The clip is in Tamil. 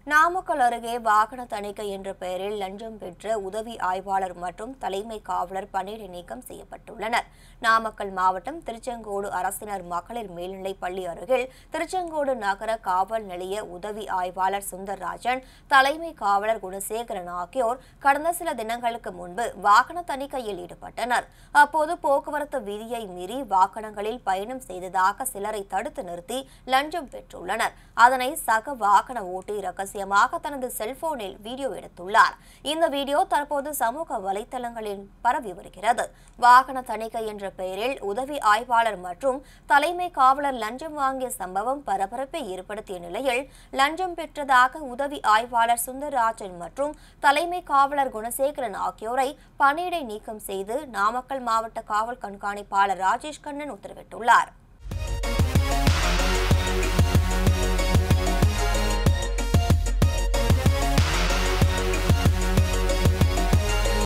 நாமக்கல் அருகே வாகன தணிக்கை என்ற பெயரில் லஞ்சம் பெற்ற உதவி ஆய்வாளர் மற்றும் தலைமை காவலர் பணியிடை நீக்கம் செய்யப்பட்டுள்ளனர் நாமக்கல் மாவட்டம் திருச்செங்கோடு அரசினர் மகளிர் மேல்நிலைப் பள்ளி அருகில் திருச்செங்கோடு நகர காவல் நிலைய உதவி ஆய்வாளர் சுந்தர்ராஜன் தலைமை காவலர் குணசேகரன் ஆகியோர் கடந்த சில தினங்களுக்கு முன்பு வாகன தணிக்கையில் ஈடுபட்டனர் அப்போது போக்குவரத்து விதியை மீறி வாகனங்களில் பயணம் செய்ததாக சிலரை தடுத்து நிறுத்தி லஞ்சம் பெற்றுள்ளனர் அதனை சக வாகன ஓட்டி ரகசியமாக தனது செல்போனில் வீடியோ எடுத்துள்ளார் இந்த வீடியோ தற்போது சமூக வலைத்தளங்களில் பரவி வருகிறது வாகன தணிக்கை என்ற பெயரில் உதவி ஆய்வாளர் மற்றும் தலைமை காவலர் லஞ்சம் வாங்கிய சம்பவம் பரபரப்பை ஏற்படுத்திய நிலையில் லஞ்சம் பெற்றதாக உதவி ஆய்வாளர் சுந்தரராஜன் மற்றும் தலைமை காவலர் குணசேகரன் ஆகியோரை பணியிடை நீக்கம் செய்து நாமக்கல் மாவட்ட காவல் கண்காணிப்பாளர் ராஜேஷ் கண்ணன் உத்தரவிட்டுள்ளார்